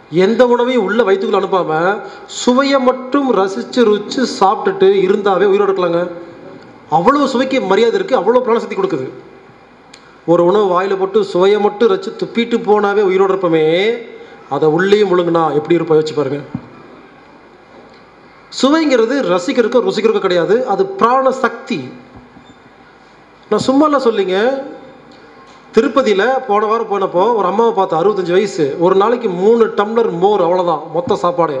எந்த உணவையும் உள்ள வயிற்றுக்குள்ள அனுப்பாம சுவையை மட்டும் ரசிச்சு ருச்சு சாப்பிட்டுட்டு இருந்தாவே உயிரோடு இருக்கலாங்க அவ்வளோ சுவைக்கு மரியாதை இருக்குது அவ்வளோ பிராணசக்தி கொடுக்குது ஒரு உணவு வாயில் போட்டு சுவையை மட்டும் ரச்சு துப்பிட்டு போனாவே உயிரோடு இருப்போமே அதை உள்ளேயும் முழுங்குனா எப்படி இருப்போம் யோசிச்சு பாருங்க சுவைங்கிறது ரசிக்கிறதுக்கு ருசிக்கிறதுக்கு கிடையாது அது பிராண சக்தி நான் சும்மாலாம் சொல்லிங்க திருப்பதியில் போன வாரம் போனப்போ ஒரு அம்மாவை பார்த்து அறுபத்தஞ்சு வயசு ஒரு நாளைக்கு மூணு டம்ளர் மோர் அவ்வளோதான் மொத்த சாப்பாடு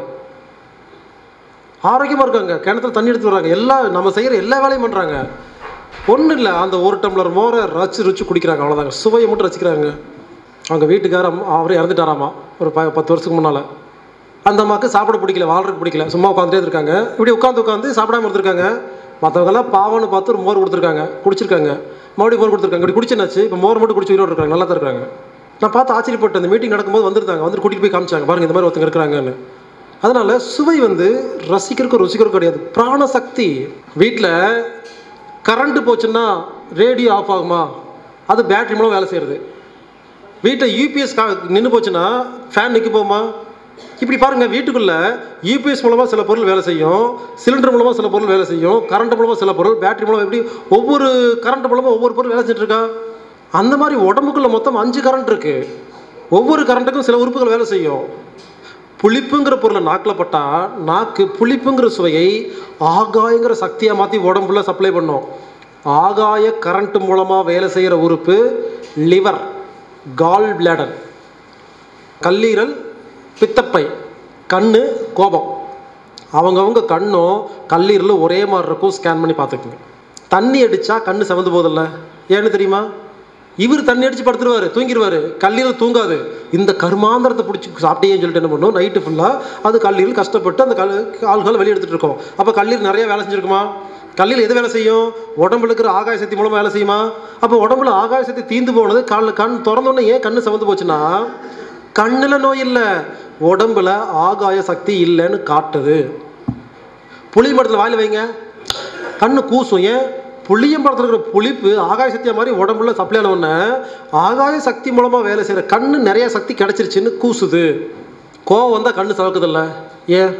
ஆரோக்கியமாக இருக்காங்க கிணத்துல தண்ணி எடுத்து வராங்க எல்லா நம்ம செய்கிற எல்லா வேலையும் பண்ணுறாங்க ஒன்றும் இல்லை அந்த ஒரு டம்ளர் மோரை ரசிச்சு ருச்சு குடிக்கிறாங்க அவ்வளோதாங்க சுவையை மட்டும் ரசிக்கிறாங்க அவங்க வீட்டுக்கார அவரே இறந்துட்டாராமா ஒரு ப பத்து வருஷத்துக்கு முன்னால் அந்த அம்மாவுக்கு சாப்பிட பிடிக்கல வாழ்றதுக்கு பிடிக்கல சும்மா உட்காந்துட்டே இருக்காங்க இப்படி உட்காந்து உட்காந்து சாப்பிடாம இருந்திருக்காங்க மற்றவங்கெல்லாம் பாவம்னு பார்த்து ஒரு மோர் கொடுத்துருக்காங்க குடிச்சிருக்காங்க மறுபடியும் மோர் கொடுத்துருக்காங்க இப்படி குடிச்சுனாச்சு இப்போ மோர் மட்டும் குடிச்சு உயிரோடு இருக்காங்க நல்லா தான் இருக்காங்க நான் பார்த்து ஆச்சரியப்பட்டேன் இந்த மீட்டிங் நடக்கும்போது வந்திருந்தாங்க வந்து கூட்டிகிட்டு போய் காமிச்சாங்க பாருங்க இந்த மாதிரி ஒருத்தங்க இருக்கிறாங்கன்னு அதனால சுவை வந்து ரசிக்கிறதுக்கு ருசிக்கிறதுக்கு கிடையாது பிராண சக்தி வீட்டில் கரண்ட்டு போச்சுன்னா ரேடியோ ஆஃப் ஆகுமா அது பேட்டரி மூலம் வேலை செய்கிறது வீட்டில் யூபிஎஸ் கா நின்று போச்சுன்னா ஃபேன் நிற்க போகுமா இப்படி பாருங்க வீட்டுக்குள்ள யூபிஎஸ் மூலமாக சில பொருள் வேலை செய்யும் சிலிண்டர் மூலமாக சில பொருள் வேலை செய்யும் கரண்ட் மூலமாக சில பொருள் பேட்டரி மூலமாக எப்படி ஒவ்வொரு கரண்ட் மூலமாக ஒவ்வொரு பொருள் வேலை செஞ்சுட்டு இருக்கா அந்த மாதிரி உடம்புக்குள்ள மொத்தம் அஞ்சு கரண்ட் இருக்கு ஒவ்வொரு கரண்ட்டுக்கும் சில உறுப்புகள் வேலை செய்யும் புளிப்புங்கிற பொருளை நாக்கில் பட்டா நாக்கு புளிப்புங்கிற சுவையை ஆகாயங்கிற சக்தியாக மாற்றி உடம்புல சப்ளை பண்ணும் ஆகாய கரண்ட் மூலமாக வேலை செய்கிற உறுப்பு லிவர் கால் பிளாடர் கல்லீரல் பித்தப்பை கண்ணு கோபம் அவங்கவங்க கண்ணும் கல்லீரலும் ஒரே மாதிரி இருக்கும் ஸ்கேன் பண்ணி பார்த்துக்குங்க தண்ணி அடித்தா கண்ணு செவந்து போதில்ல ஏன்னு தெரியுமா இவர் தண்ணி அடித்து படுத்துருவாரு தூங்கிடுவார் கல்லீரல் தூங்காது இந்த கருமாந்திரத்தை பிடிச்சி சாப்பிட்டேன்னு சொல்லிட்டு என்ன பண்ணும் நைட்டு ஃபுல்லாக அது கல்லீரல் கஷ்டப்பட்டு அந்த கல் கால்களை வெளியே எடுத்துகிட்டு இருக்கோம் அப்போ கல்லீரல் நிறைய வேலை செஞ்சுருக்குமா கல்லில் எது வேலை செய்யும் உடம்புல இருக்கிற ஆகாய சக்தி மூலமாக வேலை செய்யுமா அப்போ உடம்புல ஆகாய சக்தி தீந்து போனது கால் கண் திறந்தோடனே ஏன் கண்ணு செவந்து போச்சுன்னா கண்ணில் நோய் இல்லை உடம்புல ஆகாய சக்தி இல்லைன்னு காட்டுது புளிய மரத்தில் வாயில் வைங்க கண்ணு கூசும் ஏன் புளியம் படத்தில் இருக்கிற புளிப்பு ஆகாய சக்தியாக மாதிரி உடம்புல சப்ளை ஆனவுடனே ஆகாய சக்தி மூலமாக வேலை செய்கிற கண்ணு நிறைய சக்தி கிடச்சிருச்சுன்னு கூசுது கோவம் வந்தால் கண்ணு சவக்குதில்ல ஏன்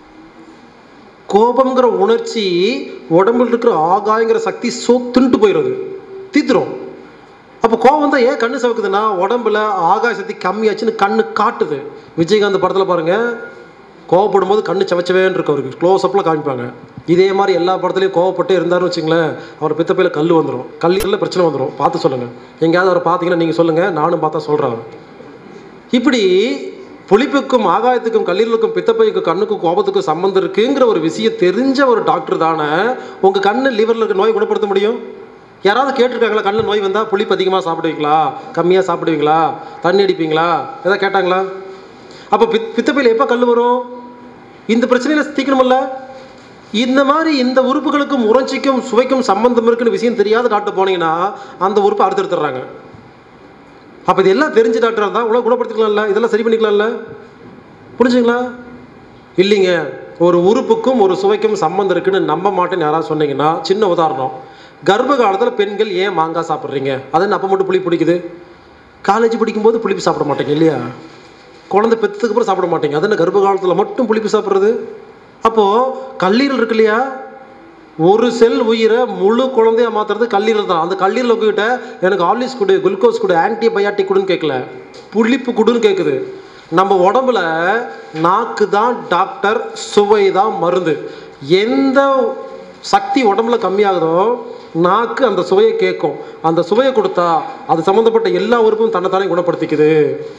கோபம்ங்கிற உணர்ச்சி உடம்புல இருக்கிற ஆகாயங்கிற சக்தி சோ தின்ட்டு போயிடுது தீத்துரும் அப்போ கோவம் வந்தால் ஏன் கண்ணு சவக்குதுன்னா உடம்புல ஆகாய சக்தி கம்மியாச்சுன்னு கண்ணு காட்டுது விஜயகாந்த் படத்தில் பாருங்க கோவப்படும் போது கண்ணு சவச்சவேன்னு இருக்கு அவருக்கு க்ளோஸ் அப்பில் காமிப்பாங்க இதே மாதிரி எல்லா படத்துலையும் கோவப்பட்டே இருந்தாருன்னு வச்சுங்களேன் அவர் பித்தப்பையில் கல் வந்துடும் கல்லீரலில் பிரச்சனை வந்துடும் பார்த்து சொல்லுங்கள் எங்கேயாவது அவரை பார்த்தீங்கன்னா நீங்கள் சொல்லுங்கள் நானும் பார்த்தா சொல்கிறேன் இப்படி புளிப்புக்கும் ஆகாயத்துக்கும் கல்லீரலுக்கும் பித்தப்பைக்கும் கண்ணுக்கும் கோபத்துக்கும் சம்மந்தம் இருக்குங்கிற ஒரு விஷயம் தெரிஞ்ச ஒரு டாக்டர் தானே உங்கள் கண்ணு லிவரில் இருக்க நோய் குணப்படுத்த முடியும் யாராவது கேட்டிருக்காங்களா கண்ணில் நோய் வந்தால் புளிப்பு அதிகமாக சாப்பிடுவீங்களா கம்மியாக சாப்பிடுவீங்களா தண்ணி அடிப்பீங்களா எதாவது கேட்டாங்களா அப்போ பித் பித்தப்பையில் எப்போ கல் வரும் இந்த பிரச்சனையில் தீக்கணுமில்ல இந்த மாதிரி இந்த உறுப்புகளுக்கும் உணர்ச்சிக்கும் சுவைக்கும் சம்பந்தம் இருக்குன்னு விஷயம் தெரியாத டாக்டர் போனீங்கன்னா அந்த உறுப்பை அறுத்தெடுத்துறாங்க அப்போ இது எல்லாம் தெரிஞ்ச டாக்டராக இருந்தால் உணவு குணப்படுத்திக்கலாம்ல இதெல்லாம் சரி பண்ணிக்கலாம்ல புரிஞ்சுங்களா இல்லைங்க ஒரு உறுப்புக்கும் ஒரு சுவைக்கும் சம்மந்தம் இருக்குன்னு நம்ப மாட்டேன்னு யாராவது சொன்னீங்கன்னா சின்ன உதாரணம் கர்ப்ப காலத்தில் பெண்கள் ஏன் மாங்காய் சாப்பிட்றீங்க அது அப்போ மட்டும் புளி பிடிக்குது காலேஜ் படிக்கும்போது புளிப்பு சாப்பிட மாட்டேங்க இல்லையா குழந்தை பெற்றதுக்கு அப்புறம் சாப்பிட மாட்டேங்க அது என்ன கர்ப்ப காலத்தில் மட்டும் புளிப்பு சாப்பிட்றது அப்போது கல்லீரல் இருக்கு இல்லையா ஒரு செல் உயிரை முழு குழந்தையா மாத்துறது கல்லீரல் தான் அந்த கல்லீரல் உங்ககிட்ட எனக்கு ஆலிஸ் கொடு குளுக்கோஸ் கொடு ஆன்டிபயாட்டிக் கொடுன்னு கேட்கல புளிப்பு கொடுன்னு கேட்குது நம்ம உடம்புல நாக்கு தான் டாக்டர் சுவை தான் மருந்து எந்த சக்தி உடம்புல கம்மியாகுதோ நாக்கு அந்த சுவையை கேட்கும் அந்த சுவையை கொடுத்தா அது சம்மந்தப்பட்ட எல்லா உறுப்பும் தன்னைத்தானே குணப்படுத்திக்குது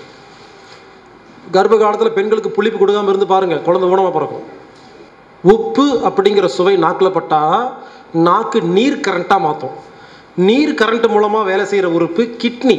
கர்ப்ப காலத்தில் பெண்களுக்கு புளிப்பு கொடுக்காம இருந்து பாருங்க குழந்தை ஊனமாக பிறக்கும் உப்பு அப்படிங்கிற சுவை நாக்கில் பட்டா நாக்கு நீர் கரண்ட்டாக மாற்றும் நீர் கரண்ட் மூலமாக வேலை செய்கிற உறுப்பு கிட்னி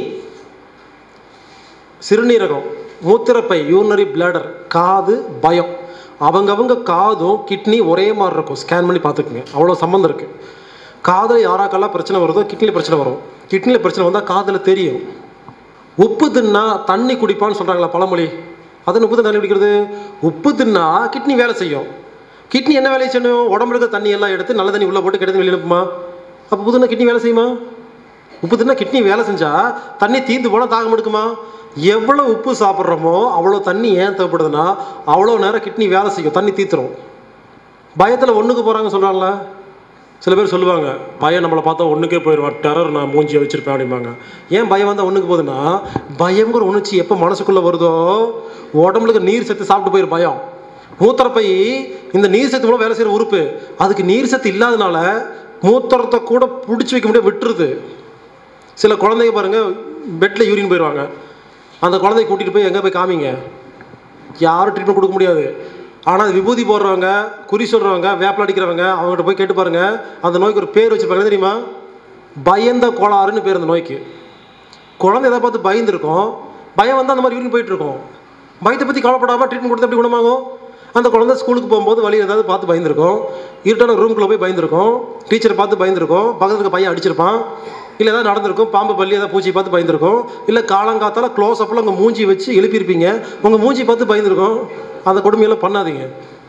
சிறுநீரகம் மூத்திரப்பை யூனரி பிளாடர் காது பயம் அவங்கவங்க காதும் கிட்னி ஒரே மாதிரி இருக்கும் ஸ்கேன் பண்ணி பார்த்துக்குங்க அவ்வளோ சம்மந்தம் இருக்குது காதில் யாராக்கெல்லாம் பிரச்சனை வருதோ கிட்னியில் பிரச்சனை வரும் கிட்னியில் பிரச்சனை வந்தால் காதில் தெரியும் உப்பு தின்னா தண்ணி குடிப்பான்னு சொல்கிறாங்களா பழமொழி அது உப்பு தண்ணி குடிக்கிறது உப்பு தின்னா கிட்னி வேலை செய்யும் கிட்னி என்ன வேலை செய்யணும் உடம்புல இருக்க தண்ணி எல்லாம் எடுத்து நல்ல தண்ணி உள்ளே போட்டு கெடுத்து வெளியே அனுப்புமா அப்போ புதுனா கிட்னி வேலை செய்யுமா உப்பு தின்னா கிட்னி வேலை செஞ்சா தண்ணி தீந்து போனால் தாகம் எடுக்குமா எவ்வளோ உப்பு சாப்பிட்றோமோ அவ்வளோ தண்ணி ஏன் தேவைப்படுதுன்னா அவ்வளோ நேரம் கிட்னி வேலை செய்யும் தண்ணி தீத்துரும் பயத்தில் ஒன்றுக்கு போகிறாங்க சொல்கிறாங்கள சில பேர் சொல்லுவாங்க பயம் நம்மளை பார்த்தா ஒன்றுக்கே போயிடுவான் டெரர் நான் மூஞ்சியை வச்சிருப்பேன் அப்படிம்பாங்க ஏன் பயம் வந்தால் ஒன்றுக்கு போகுதுன்னா பயங்கிற உணர்ச்சி எப்போ மனசுக்குள்ளே வருதோ உடம்புக்கு நீர் சத்து சாப்பிட்டு போயிரு பயம் மூத்திரப்பை இந்த நீர் சத்து மூலம் வேலை செய்கிற உறுப்பு அதுக்கு நீர் சத்து இல்லாதனால மூத்திரத்தை கூட பிடிச்சி வைக்க முடியாது விட்டுருது சில குழந்தைங்க பாருங்க பெட்டில் யூரின் போயிடுவாங்க அந்த குழந்தைய கூட்டிகிட்டு போய் எங்கே போய் காமிங்க யாரும் ட்ரீட்மெண்ட் கொடுக்க முடியாது ஆனால் விபூதி போடுறவங்க குறி சொல்கிறவங்க வேப்பில் அடிக்கிறவங்க அவங்ககிட்ட போய் கேட்டு பாருங்க அந்த நோய்க்கு ஒரு பேர் வச்சுருப்பாங்க என்ன தெரியுமா பயந்த கோளாறுன்னு பேர் அந்த நோய்க்கு குழந்தை எதை பார்த்து பயந்துருக்கும் பயம் வந்து அந்த மாதிரி யூரின் போயிட்டு இருக்கும் பயத்தை பற்றி கவலைப்படாமல் ட்ரீட்மெண்ட் கொடுத்தா எப்படி குணமாகும் அந்த குழந்தை ஸ்கூலுக்கு போகும்போது வழி ஏதாவது பார்த்து பயந்துருக்கும் இருட்டான ரூம்குள்ளே போய் பயந்துருக்கும் டீச்சரை பார்த்து பயந்துருக்கும் பக்கத்துல இருக்க பையன் அடிச்சிருப்பான் இல்லை ஏதாவது நடந்திருக்கும் பாம்பு பள்ளி ஏதாவது பூச்சி பார்த்து பயந்துருக்கும் இல்லை காலங்காத்தால க்ளோஸ் அப்பில் உங்கள் மூஞ்சி வச்சு எழுப்பியிருப்பீங்க உங்கள் மூஞ்சி பார்த்து பயந்துருக்கும் அந்த கொடுமையெல்லாம் பண்ணாதீங்க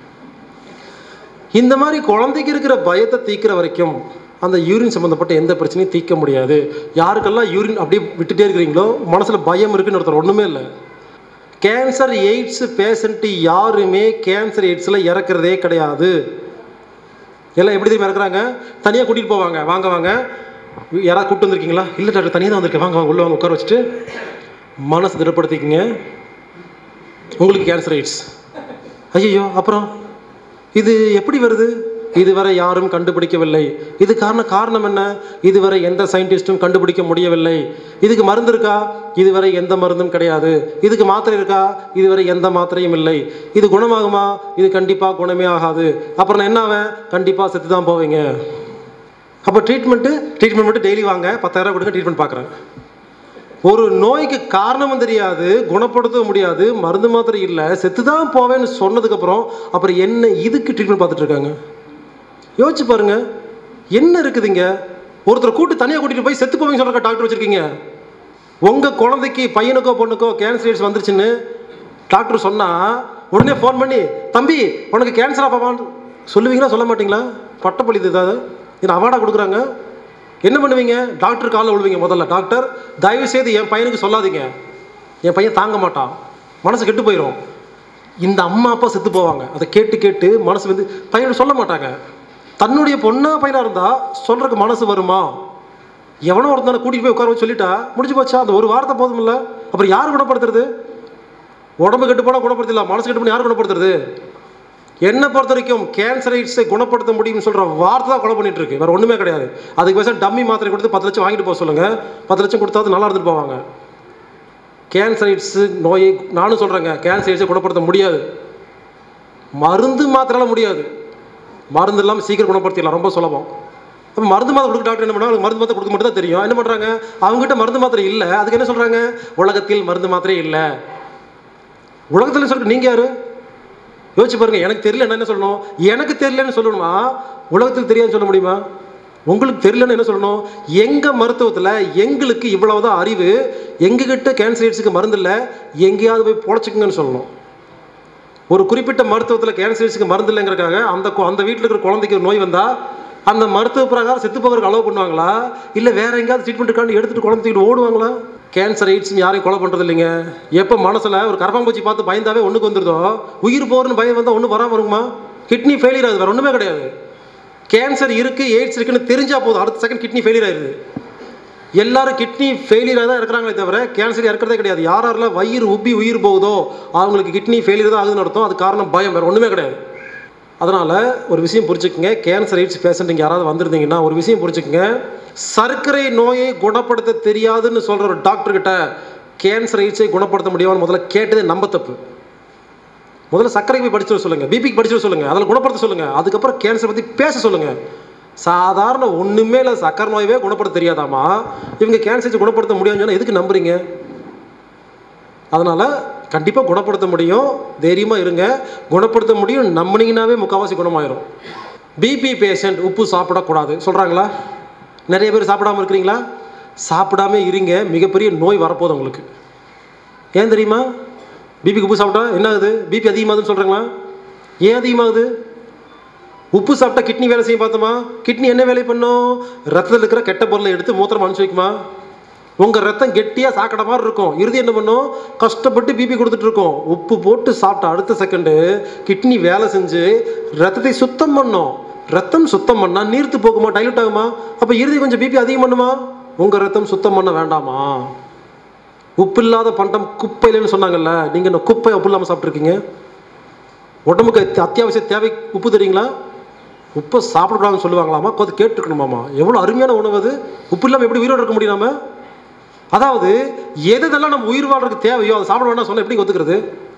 இந்த மாதிரி குழந்தைக்கு இருக்கிற பயத்தை தீக்கிற வரைக்கும் அந்த யூரின் சம்மந்தப்பட்ட எந்த பிரச்சனையும் தீர்க்க முடியாது யாருக்கெல்லாம் யூரின் அப்படியே விட்டுட்டே இருக்கிறீங்களோ மனசில் பயம் இருக்குன்னு ஒருத்தர் ஒன்றுமே இல்லை கேன்சர் எய்ட்ஸ் பேஷண்ட்டு யாருமே கேன்சர் எய்ட்ஸில் இறக்குறதே கிடையாது எல்லாம் எப்படி தெரியுமா இறக்குறாங்க தனியாக கூட்டிகிட்டு போவாங்க வாங்க வாங்க யாராவது கூப்பிட்டு வந்திருக்கீங்களா இல்லை டாக்டர் தனியாக தான் வந்திருக்கேன் வாங்க வாங்க உள்ளே வாங்க உட்கார வச்சுட்டு மனசை திடப்படுத்திக்கங்க உங்களுக்கு கேன்சர் எய்ட்ஸ் ஐயோ அப்புறம் இது எப்படி வருது இதுவரை யாரும் கண்டுபிடிக்கவில்லை இது காரணம் காரணம் என்ன இதுவரை எந்த சயின்டிஸ்ட்டும் கண்டுபிடிக்க முடியவில்லை இதுக்கு மருந்து இருக்கா இதுவரை எந்த மருந்தும் கிடையாது இதுக்கு மாத்திரை இருக்கா இதுவரை எந்த மாத்திரையும் இல்லை இது குணமாகுமா இது கண்டிப்பாக குணமே ஆகாது அப்புறம் நான் என்ன ஆவேன் கண்டிப்பாக செத்து தான் போவீங்க அப்போ ட்ரீட்மெண்ட்டு ட்ரீட்மெண்ட் மட்டும் டெய்லி வாங்க பத்தாயிரம் கொடுங்க ட்ரீட்மெண்ட் பார்க்குறேன் ஒரு நோய்க்கு காரணமும் தெரியாது குணப்படுத்தவும் முடியாது மருந்து மாத்திரை இல்லை செத்து தான் போவேன்னு சொன்னதுக்கப்புறம் அப்புறம் என்ன இதுக்கு ட்ரீட்மெண்ட் பார்த்துட்டு இருக்காங்க யோசிச்சு பாருங்க என்ன இருக்குதுங்க ஒருத்தர் கூட்டு தனியாக கூட்டிட்டு போய் செத்து போவீங்க சொல்ற டாக்டர் வச்சிருக்கீங்க உங்க குழந்தைக்கு பையனுக்கோ பொண்ணுக்கோ கேன்சர் எய்ட்ஸ் வந்துருச்சுன்னு டாக்டர் சொன்னா உடனே ஃபோன் பண்ணி தம்பி உனக்கு கேன்சர் ஆப்பான்னு சொல்லுவீங்களா சொல்ல மாட்டீங்களா பட்டப்பள்ளி ஏதாவது இது அவார்டா கொடுக்குறாங்க என்ன பண்ணுவீங்க டாக்டர் காலில் விழுவீங்க முதல்ல டாக்டர் தயவு செய்து என் பையனுக்கு சொல்லாதீங்க என் பையன் தாங்க மாட்டான் மனசு கெட்டு போயிடும் இந்த அம்மா அப்பா செத்து போவாங்க அதை கேட்டு கேட்டு மனசு வந்து பையன் சொல்ல மாட்டாங்க தன்னுடைய பொண்ணா பையனா இருந்தா சொல்றதுக்கு மனசு வருமா எவனோ ஒருத்தனை கூட்டிட்டு போய் உட்கார வச்சு சொல்லிட்டா முடிஞ்சு போச்சா அந்த ஒரு வார்த்தை போதுமில்ல அப்புறம் யார் குணப்படுத்துறது உடம்பு கெட்டு போனால் குணப்படுத்தலாம் மனசு கெட்டு போனால் யார் குணப்படுத்துறது என்னை பொறுத்த வரைக்கும் கேன்சர் எய்ட்ஸை குணப்படுத்த முடியும்னு சொல்கிற வார்த்தை தான் கொலை பண்ணிட்டு இருக்கு வேற ஒன்றுமே கிடையாது அதுக்கு பேச டம்மி மாத்திரை கொடுத்து பத்து லட்சம் வாங்கிட்டு போக சொல்லுங்க பத்து லட்சம் கொடுத்தாவது நல்லா இருந்துட்டு போவாங்க கேன்சர் எய்ட்ஸ் நோயை நானும் சொல்கிறேங்க கேன்சர் எய்ட்ஸை குணப்படுத்த முடியாது மருந்து மாத்திரால முடியாது மருந்து இல்லாமல் சீக்கிரம் குணப்படுத்திடலாம் ரொம்ப சுலபம் அப்போ மருந்து மாத்திரை கொடுக்க டாக்டர் என்ன பண்ணா அவங்களுக்கு மருந்து மாத்திரை கொடுக்க மட்டும் தான் தெரியும் என்ன பண்ணுறாங்க அவங்ககிட்ட மருந்து மாத்திரை இல்லை அதுக்கு என்ன சொல்கிறாங்க உலகத்தில் மருந்து மாத்திரை இல்லை உலகத்தில் சொல்லிட்டு நீங்கள் யாரு யோசிச்சு பாருங்க எனக்கு தெரியல என்ன சொல்லணும் எனக்கு தெரியலன்னு சொல்லணுமா உலகத்தில் தெரியாதுன்னு சொல்ல முடியுமா உங்களுக்கு தெரியலன்னு என்ன சொல்லணும் எங்க மருத்துவத்தில் எங்களுக்கு இவ்வளவுதான் அறிவு எங்ககிட்ட கேன்சர் எய்ட்ஸுக்கு மருந்து இல்லை எங்கேயாவது போய் பொழைச்சிக்குங்கன்னு சொல்லணும் ஒரு குறிப்பிட்ட மருத்துவத்தில் கேன்சர் எய்ட்ஸுக்கு மருந்து இல்லைங்கிறக்காக அந்த கு- அந்த வீட்டில் இருக்கிற குழந்தைக்கு ஒரு நோய் வந்தா அந்த மருத்துவ பிரகாரம் செத்து போகிறதுக்கு அலோவ் பண்ணுவாங்களா இல்லை வேற எங்கேயாவது ட்ரீட்மெண்ட் இருக்கான்னு எடுத்துட்டு குழந்தைகிட்டு ஓடுவாங்களா கேன்சர் எய்ட்ஸ் யாரையும் கொலை பண்ணுறது இல்லைங்க எப்போ மனசில் ஒரு கரப்பாம்பூச்சி பார்த்து பயந்தாவே ஒன்றுக்கு வந்துருதோ உயிர் போகிறன்னு பயம் வந்தால் ஒன்றும் வராமல் இருக்குமா கிட்னி ஃபெயிலியர் ஆகுது வேற ஒன்றுமே கிடையாது கேன்சர் இருக்கு எய்ட்ஸ் இருக்குன்னு தெரிஞ்சா போதும் அடுத்த செகண்ட் கிட்னி ஃபெயிலியர் ஆயிருது எல்லாரும் கிட்னி ஃபெயிலியராக தான் இருக்கிறாங்களே தவிர கேன்சர் இறக்கிறதே கிடையாது யார் யாரெல்லாம் வயிறு உப்பி உயிர் போகுதோ அவங்களுக்கு கிட்னி ஃபெயிலியர் தான் ஆகுதுன்னு அர்த்தம் அது காரணம் பயம் வேறு ஒன்றுமே கிடையாது அதனால் ஒரு விஷயம் புரிஞ்சுக்கங்க கேன்சர் எய்ட்ஸ் பேஷண்ட் இங்கே யாராவது வந்திருந்தீங்கன்னா ஒரு விஷயம் புரிஞ்சுக்கங்க சர்க்கரை நோயை குணப்படுத்த தெரியாதுன்னு சொல்கிற ஒரு டாக்டர் கிட்ட கேன்சர் எய்ட்ஸை குணப்படுத்த முடியுமான்னு முதல்ல கேட்டதே நம்ப தப்பு முதல்ல சர்க்கரைக்கு போய் படிச்சு வர சொல்லுங்க பிபிக்கு படிச்சு வர சொல்லுங்க அதில் குணப்படுத்த சொல்லுங்க அதுக்கப்புறம் கேன்சர் பற்றி பேச சொல்லுங்க சாதாரண ஒண்ணுமே இல்லை சக்கரை நோயவே குணப்படுத்த தெரியாதாமா இவங்க கேன்சர் குணப்படுத்த முடியாதுன்னு சொன்னா எதுக்கு நம்புறீங்க அதனால கண்டிப்பாக குணப்படுத்த முடியும் தைரியமாக இருங்க குணப்படுத்த முடியும் நம்பினீங்கன்னாவே முக்கால்வாசி குணமாயிரும் பிபி பேஷண்ட் உப்பு சாப்பிடக்கூடாது சொல்கிறாங்களா நிறைய பேர் சாப்பிடாம இருக்கிறீங்களா சாப்பிடாம இருங்க மிகப்பெரிய நோய் வரப்போகுது உங்களுக்கு ஏன் தெரியுமா பிபிக்கு உப்பு சாப்பிட்டா என்ன ஆகுது பிபி அதிகமாகுதுன்னு சொல்கிறாங்களா ஏன் அதிகமாகுது உப்பு சாப்பிட்டா கிட்னி வேலை செய்யும் பார்த்தோமா கிட்னி என்ன வேலை பண்ணும் ரத்தத்தில் இருக்கிற கெட்ட பொருளை எடுத்து மூத்திரம் அனுப்பிச்சு வைக்குமா உங்கள் ரத்தம் கெட்டியாக சாக்கடை மாதிரி இருக்கும் இறுதி என்ன பண்ணும் கஷ்டப்பட்டு பிபி கொடுத்துட்டு இருக்கோம் உப்பு போட்டு சாப்பிட்ட அடுத்த செகண்டு கிட்னி வேலை செஞ்சு ரத்தத்தை சுத்தம் பண்ணும் ரத்தம் சுத்தம் பண்ணால் நீர்த்து போகுமா டைலூட் ஆகுமா அப்போ இறுதி கொஞ்சம் பிபி அதிகம் பண்ணுமா உங்கள் ரத்தம் சுத்தம் பண்ண வேண்டாமா உப்பு இல்லாத பண்டம் குப்பையிலன்னு சொன்னாங்கல்ல நீங்கள் இந்த குப்பை உப்பு இல்லாமல் சாப்பிட்ருக்கீங்க உடம்புக்கு அத்தி- அத்தியாவசிய தேவை உப்பு தெரியுங்களா உப்பை சாப்பிடக்கூடாதுன்னு சொல்லுவாங்களாமா கொஞ்சம் கேட்டுருக்கணுமாமா எவ்வளோ அருமையான உணவு அது உப்பு இல்லாமல் எப்படி உயிரோடு இருக்க முடியும் நாம அதாவது எது எதெல்லாம் நம்ம உயிர் வாழ்றதுக்கு தேவையோ அதை சாப்பிட வேண்டாம் சொன்னால் எப்படி ஒத்துக்கிறது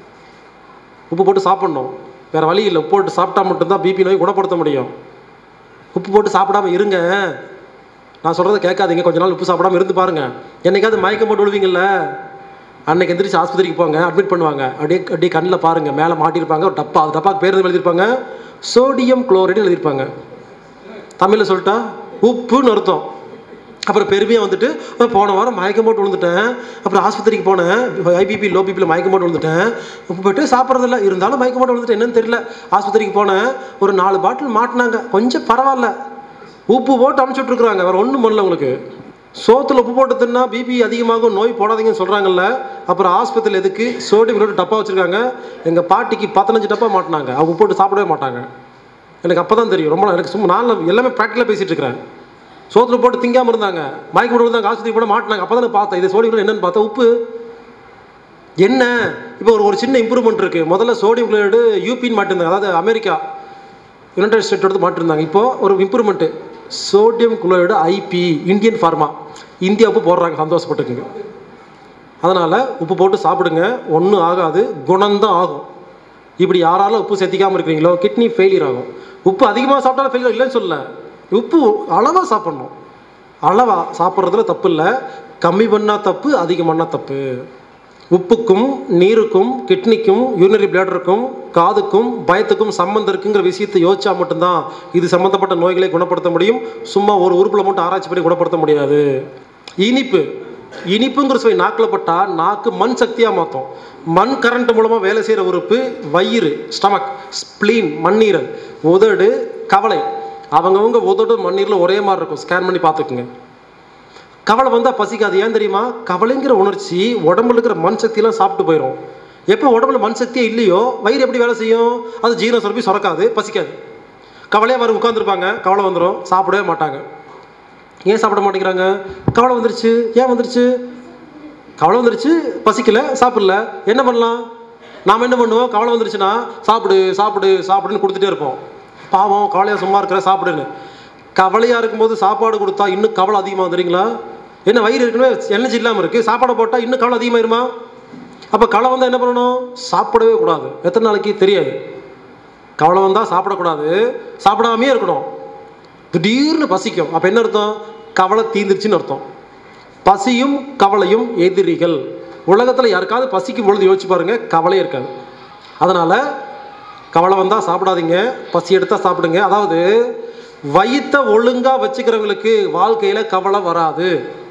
உப்பு போட்டு சாப்பிட்ணும் வேறு வழி இல்லை உப்பு போட்டு சாப்பிட்டா மட்டும்தான் பிபி நோய் குணப்படுத்த முடியும் உப்பு போட்டு சாப்பிடாம இருங்க நான் சொல்கிறத கேட்காதீங்க கொஞ்ச நாள் உப்பு சாப்பிடாம இருந்து பாருங்க என்னைக்காவது மயக்கம் போட்டு விழுவீங்கல்ல அன்னைக்கு எந்திரிச்சு ஆஸ்பத்திரிக்கு போங்க அட்மிட் பண்ணுவாங்க அப்படியே அப்படியே கண்ணில் பாருங்க மேலே மாட்டியிருப்பாங்க ஒரு டப்பா அது டப்பாக்கு பேர் எதுவும் எழுதியிருப்பாங்க சோடியம் குளோரைடு எழுதியிருப்பாங்க தமிழில் சொல்லிட்டா உப்புன்னு அர்த்தம் அப்புறம் பெருமையாக வந்துட்டு "அஹ், போன வாரம் மயக்கம் போட்டு விழுந்துட்டேன் அப்புறம் ஆஸ்பத்திரிக்கு போனேன் ஐபிபி லோ பிபியில் மயக்கம் போட்டு விழுந்துட்டேன் உப்பு போயிட்டு சாப்பிட்றதில்ல இருந்தாலும் மயக்கம் போட்டு விழுந்துட்டேன் என்னன்னு தெரியல ஆஸ்பத்திரிக்கு போனேன் ஒரு நாலு பாட்டில் மாட்டினாங்க கொஞ்சம் பரவாயில்ல உப்பு போட்டு அமுச்சு விட்ருக்குறாங்க வேறு ஒன்றும் பண்ணல உங்களுக்கு சோத்தில் உப்பு போட்டு தின்னா பிபி அதிகமாகும் நோய் போடாதீங்கன்னு சொல்கிறாங்கல்ல அப்புறம் ஆஸ்பத்திரியில் எதுக்கு சோடியம் விட்டு டப்பா வச்சுருக்காங்க எங்கள் பாட்டிக்கு பதினஞ்சு டப்பா மாட்டினாங்க அவங்க உப்பு போட்டு சாப்பிடவே மாட்டாங்க எனக்கு அப்போ தான் தெரியும் ரொம்ப எனக்கு சும்மா நான் எல்லாமே ப்ராக்டிக்கலாக பேசிகிட்டு இருக்கிறேன் சோத்துல போட்டு திங்காமல் இருந்தாங்க மயக்க போட்டு இருந்தாங்க ஆஸ்பத்திரி போட மாட்டினாங்க அப்போ தான் பார்த்தேன் இது சோடியம் குளோரைடு என்னன்னு பார்த்தா உப்பு என்ன இப்போ ஒரு ஒரு சின்ன இம்ப்ரூவ்மெண்ட் இருக்குது முதல்ல சோடியம் குளோரைடு யூபின்னு மாட்டிருந்தாங்க அதாவது அமெரிக்கா யுனைடெட் ஸ்டேட்டோட மாட்டிருந்தாங்க இப்போ ஒரு improvement sodium chloride IP Indian pharma India உப்பு போடுறாங்க சந்தோஷப்பட்டுக்குங்க அதனால் உப்பு போட்டு சாப்பிடுங்க ஒன்றும் ஆகாது குணம்தான் ஆகும் இப்படி யாராலும் உப்பு சேர்த்திக்காமல் இருக்கிறீங்களோ கிட்னி ஃபெயிலியர் ஆகும் உப்பு அதிகமாக சாப்பிட்டாலும் ஃபெயிலியர் இல்லைன்னு சொல்லல உப்பு அளவாக சாப்பிட்ணும் அளவாக சாப்பிட்றதுல தப்பு இல்லை கம்மி பண்ணால் தப்பு அதிகம் பண்ணால் தப்பு உப்புக்கும் நீருக்கும் கிட்னிக்கும் யூரினரி பிளேடருக்கும் காதுக்கும் பயத்துக்கும் சம்மந்தம் இருக்குங்கிற விஷயத்தை யோசிச்சா மட்டும்தான் இது சம்மந்தப்பட்ட நோய்களை குணப்படுத்த முடியும் சும்மா ஒரு உறுப்பில் மட்டும் ஆராய்ச்சி பண்ணி குணப்படுத்த முடியாது இனிப்பு இனிப்புங்கிற சுவை நாக்கில் பட்டால் நாக்கு மண் சக்தியாக மாற்றும் மண் கரண்ட் மூலமாக வேலை செய்கிற உறுப்பு வயிறு ஸ்டமக் ஸ்ப்ளீன் மண்ணீரல் உதடு கவலை அவங்கவங்க உதடு மண்ணீரில் ஒரே மாதிரி இருக்கும் ஸ்கேன் பண்ணி பார்த்துக்குங்க கவலை வந்தால் பசிக்காது ஏன் தெரியுமா கவலைங்கிற உணர்ச்சி உடம்புல இருக்கிற மண் சக்தியெல்லாம் சாப்பிட்டு போயிடும் எப்போ உடம்புல மண் சக்தியே இல்லையோ வயிறு எப்படி வேலை செய்யும் அது ஜீரண சுரப்பி சுரக்காது பசிக்காது கவலையாக வர உட்காந்துருப்பாங்க கவலை வந்துடும் சாப்பிடவே மாட்டாங்க ஏன் சாப்பிட மாட்டேங்கிறாங்க கவலை வந்துருச்சு ஏன் வந்துருச்சு கவலை வந்துருச்சு பசிக்கல சாப்பிடல என்ன பண்ணலாம் நாம் என்ன பண்ணுவோம் கவலை வந்துருச்சுன்னா சாப்பிடு சாப்பிடு சாப்பிடுன்னு கொடுத்துட்டே இருப்போம் பாவம் கவலையாக சும்மா இருக்கிற சாப்பிடுன்னு கவலையாக இருக்கும்போது சாப்பாடு கொடுத்தா இன்னும் கவலை அதிகமாக வந்துடுங்களா என்ன வயிறு ஏற்கனவே எனர்ஜி இல்லாமல் இருக்குது சாப்பாடை போட்டால் இன்னும் கவலை அதிகமாயிருமா அப்போ கவலை வந்தால் என்ன பண்ணணும் சாப்பிடவே கூடாது எத்தனை நாளைக்கு தெரியாது கவலை வந்தால் சாப்பிடக்கூடாது சாப்பிடாமே இருக்கணும் திடீர்னு பசிக்கும் அப்போ என்ன அர்த்தம் கவலை தீந்துருச்சுன்னு அர்த்தம் பசியும் கவலையும் எதிரிகள் உலகத்தில் யாருக்காவது பசிக்கும் பொழுது யோசிச்சு பாருங்க கவலையே இருக்காது அதனால் கவலை வந்தால் சாப்பிடாதீங்க பசி எடுத்தால் சாப்பிடுங்க அதாவது வயித்தை ஒழுங்காக வச்சுக்கிறவங்களுக்கு வாழ்க்கையில் கவலை வராது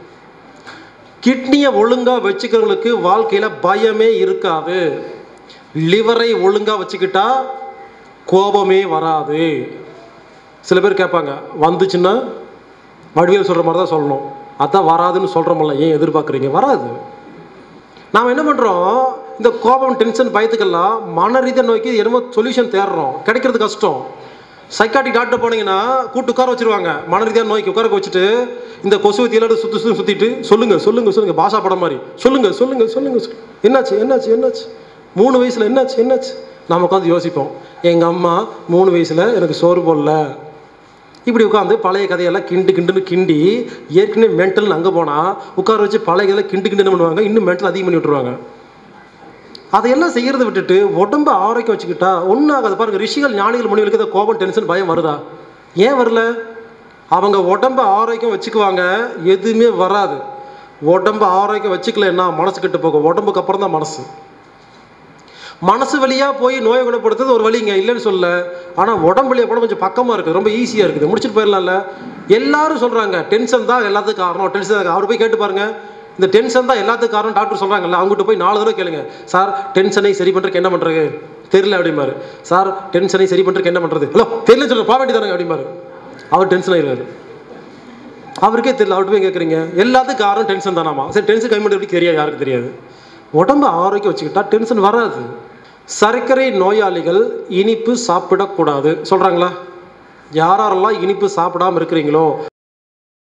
கிட்னியை ஒழுங்காக வச்சுக்கிறவங்களுக்கு வாழ்க்கையில் பயமே இருக்காது லிவரை ஒழுங்காக வச்சுக்கிட்டா கோபமே வராது சில பேர் கேட்பாங்க வந்துச்சுன்னா வடிவேல் சொல்கிற மாதிரி தான் சொல்லணும் அதான் வராதுன்னு சொல்கிறோம்ல ஏன் எதிர்பார்க்குறீங்க வராது நாம் என்ன பண்ணுறோம் இந்த கோபம் டென்ஷன் பயத்துக்கெல்லாம் மன ரீதியாக நோக்கி என்னமோ சொல்யூஷன் தேடுறோம் கிடைக்கிறது கஷ்டம் சைக்காட்டிக் டாக்டர் போனீங்கன்னா கூட்டு உட்கார வச்சிருவாங்க மன ரீதியாக நோய்க்கு உட்கார வச்சுட்டு இந்த கொசுவத்தி எல்லாரும் சுற்றி சுற்றி சுற்றிட்டு சொல்லுங்க சொல்லுங்க சொல்லுங்க பாஷா படம் மாதிரி சொல்லுங்க சொல்லுங்க சொல்லுங்க சொல்லு. என்னாச்சு என்னாச்சு என்னாச்சு மூணு வயசில் என்னாச்சு என்னாச்சு நாம் உட்காந்து யோசிப்போம் எங்கள் அம்மா மூணு வயசில் எனக்கு சோறு போடல இப்படி உட்காந்து பழைய கதையெல்லாம் கிண்டு கிண்டுன்னு கிண்டி ஏற்கனவே மென்டல்னு அங்கே போனால் உட்கார வச்சு பழைய கதையெல்லாம் கிண்டு கிண்டுன்னு பண்ணுவாங்க இன்னும் மென்டல் அதிகம் பண்ணி விட்டுருவாங்க அதையெல்லாம் செய்யறதை விட்டுட்டு உடம்ப ஆரோக்கியம் வச்சுக்கிட்டா ஒன்றும் ஆகாது பாருங்க ரிஷிகள் ஞானிகள் முனிகளுக்கு இந்த கோபம் டென்ஷன் பயம் வருதா ஏன் வரல அவங்க உடம்ப ஆரோக்கியம் வச்சுக்குவாங்க எதுவுமே வராது உடம்ப ஆரோக்கியம் வச்சுக்கலன்னா மனசு கெட்டு போகும் உடம்புக்கு அப்புறம் தான் மனசு மனசு வழியாக போய் நோயை குணப்படுத்துறது ஒரு வழிங்க இல்லைன்னு சொல்ல ஆனால் உடம்பு வழியாக கூட கொஞ்சம் பக்கமாக இருக்குது ரொம்ப ஈஸியாக இருக்குது முடிச்சுட்டு போயிடலாம்ல எல்லாரும் சொல்கிறாங்க டென்ஷன் தான் எல்லாத்துக்கும் காரணம் டென்ஷன் தான் அவர் போய் கேட்டு பாருங்க இந்த டென்ஷன் தான் எல்லாத்துக்கும் காரணம் டாக்டர் சொல்கிறாங்கல்ல அவங்ககிட்ட போய் நாலு தடவை கேளுங்க சார் டென்ஷனை சரி பண்ணுறதுக்கு என்ன பண்ணுறது தெரியல அப்படிம்பாரு சார் டென்ஷனை சரி பண்ணுறதுக்கு என்ன பண்ணுறது ஹலோ தெரியல சொல்ற போக வேண்டியதானங்க அப்படிம்பாரு அவர் டென்ஷன் ஆயிடுவாரு அவருக்கே தெரியல அவர்கிட்ட போய் கேட்குறீங்க எல்லாத்துக்கும் காரணம் டென்ஷன் தானாமா சரி டென்ஷன் கம்மி எப்படி தெரியாது யாருக்கு தெரியாது உடம்பு ஆரோக்கியம் வச்சுக்கிட்டா டென்ஷன் வராது சர்க்கரை நோயாளிகள் இனிப்பு சாப்பிடக்கூடாது சொல்கிறாங்களா யாரெல்லாம் இனிப்பு சாப்பிடாம இருக்கிறீங்களோ